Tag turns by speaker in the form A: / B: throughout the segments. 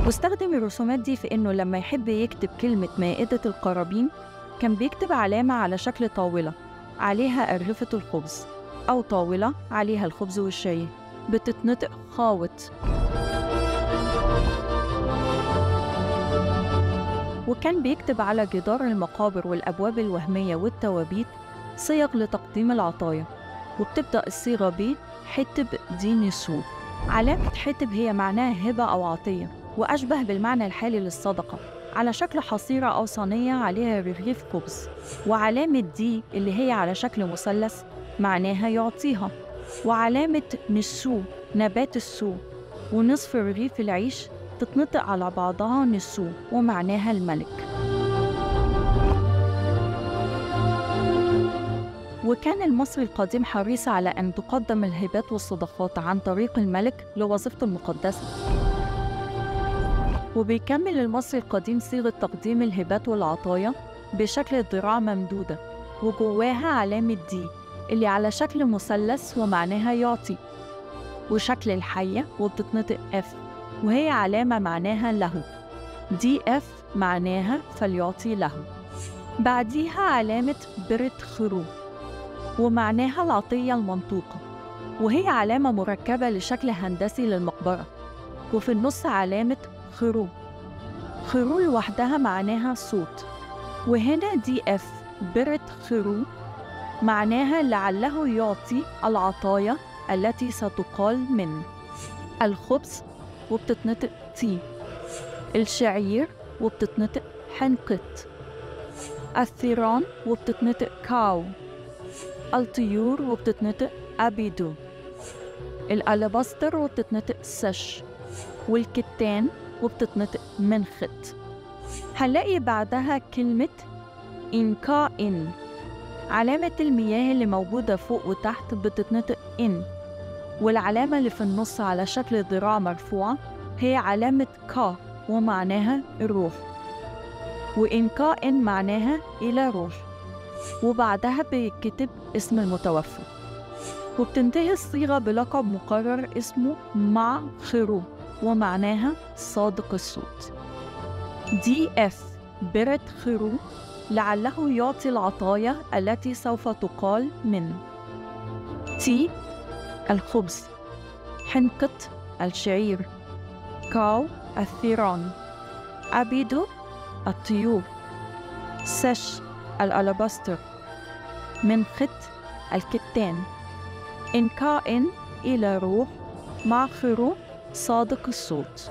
A: واستخدم الرسومات دي في إنه لما يحب يكتب كلمة مائدة القرابين كان بيكتب علامة على شكل طاولة عليها أرغفة الخبز أو طاولة عليها الخبز والشاي بتتنطق خاوط وكان بيكتب على جدار المقابر والأبواب الوهمية والتوابيت صيغ لتقديم العطايا وبتبدأ الصيغة ب حتب دي نسو علامة حتب هي معناها هبة أو عطية وأشبه بالمعنى الحالي للصدقة على شكل حصيرة أو صينية عليها رغيف خبز وعلامة دي اللي هي على شكل مثلث معناها يعطيها وعلامة نسو نبات السو ونصف رغيف العيش تتنطق على بعضها نسو ومعناها الملك وكان المصري القديم حريص على أن تقدم الهبات والصدقات عن طريق الملك لوظيفته المقدسة وبيكمل المصري القديم صيغة تقديم الهبات والعطايا بشكل ذراع ممدودة وجواها علامة دي اللي على شكل مثلث ومعناها يعطي وشكل الحية وبتتنطق اف وهي علامة معناها له دي اف معناها فليعطي له بعديها علامة برت خروج ومعناها العطية المنطوقة وهي علامة مركبة لشكل هندسي للمقبرة وفي النص علامة خرو خرو لوحدها معناها صوت وهنا دي اف برت خرو معناها لعله يعطي العطايا التي ستقال من الخبز وبتتنطق تي الشعير وبتتنطق حنقت الثيران وبتتنطق كاو الطيور وبتتنطق أبيدو الألباستر وبتتنطق سش والكتان وبتتنطق منخت هنلاقي بعدها كلمة إنكا إن علامة المياه اللي موجودة فوق وتحت بتتنطق إن والعلامة اللي في النص على شكل ذراع مرفوعة هي علامة كا ومعناها الروح وإنكا إن معناها إلى روح وبعدها بيتكتب اسم المتوفى وبتنتهي الصيغة بلقب مقرر اسمه مع خرو ومعناها صادق الصوت دي اف برت خرو لعله يعطي العطايا التي سوف تقال من تي الخبز حنقة الشعير كاو الثيران أبيدو الطيور سش الألاباستر من خط الكتان إن كائن إلى روح مع خروج صادق الصوت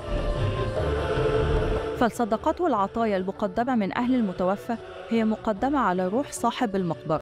A: فالصدقات والعطايا المقدمة من أهل المتوفى هي مقدمة على روح صاحب المقبرة